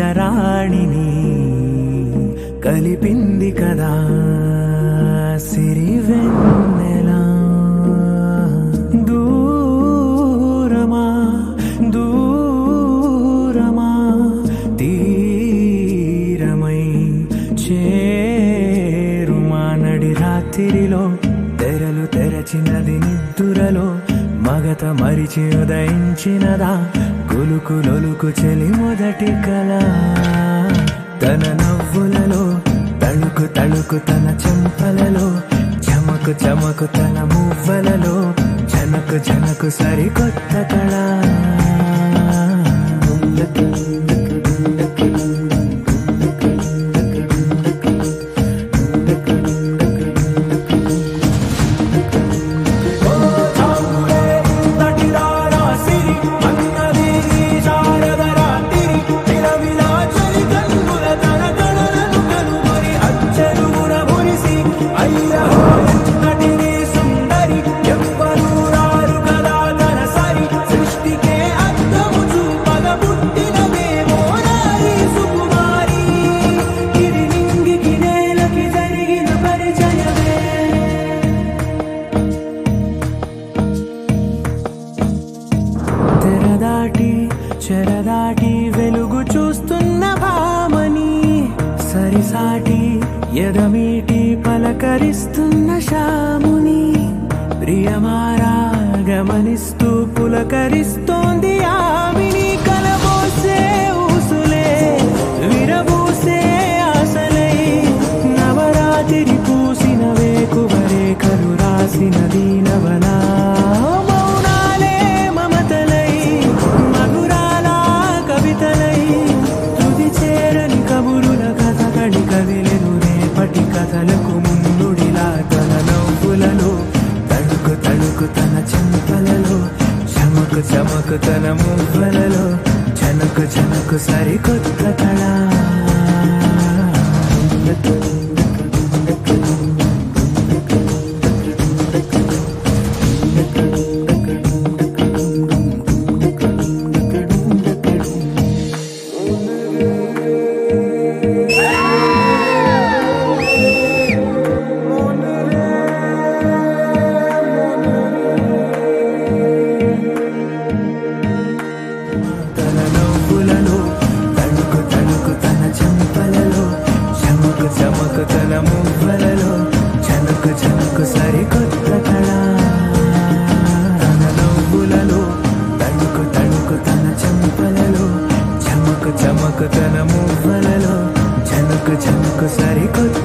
రాణిని కలిపింది కదా సిరివెన్నెలా దూరమా దూరమా తీరమై చేరుమా నడి రాత్రిలో తెరలు తెరచినది నిద్దురలో మగత మరిచి ఉదయించినదా కులుకు లొలుకు చెలి మొదటి కళ తన నవ్వులలో తళుకు తళుకు తన చెంపలలో చమకు చమకు తన మువ్వలలో జనకు జనకు సరికొత్త కళ సృష్టికే అర్థము చూపగ పుట్టినదేమో నారీ సుకుమారి ఇది నింగికి నేలకి జరిగిన పరిచయమే తెరదాటి చెరదాటి వెలుగు చూస్తున్న భామని సరిసాటి ఎదమీటి పలకరిస్తున్న శాముని ప్రియమారా గమనిస్తూ పులకరిస్తోంది ఆవిని కలబోసే ఊసులే విరబూసే ఆశలై నవరాత్రి పూసిన వేకువరే కలు రాసిన దీనవనా మౌనాలే మమతలై మధురాల కవితలై తుది చేరని కబురుల కథ కడి కదిలెను రేపటి కథలకు ముందుడిలా తన నవ్వులలో తడుకు తడుకు తన చెంపలలో చమకు చమకు తన మువ్వలలో చనకు చనకు సరికొత్త కళ తన నవ్వులలో తణుకు తణుకు తన చెంపలలో చమకు చమకు తన మువ్వలలో చనకు చనకు సరికొత్త కళ తన నవ్వులలో తణుకు తణుకు తన చెంపలలో చమకు చమకు తన మువ్వలలో చనకు చమకు సరికొత్త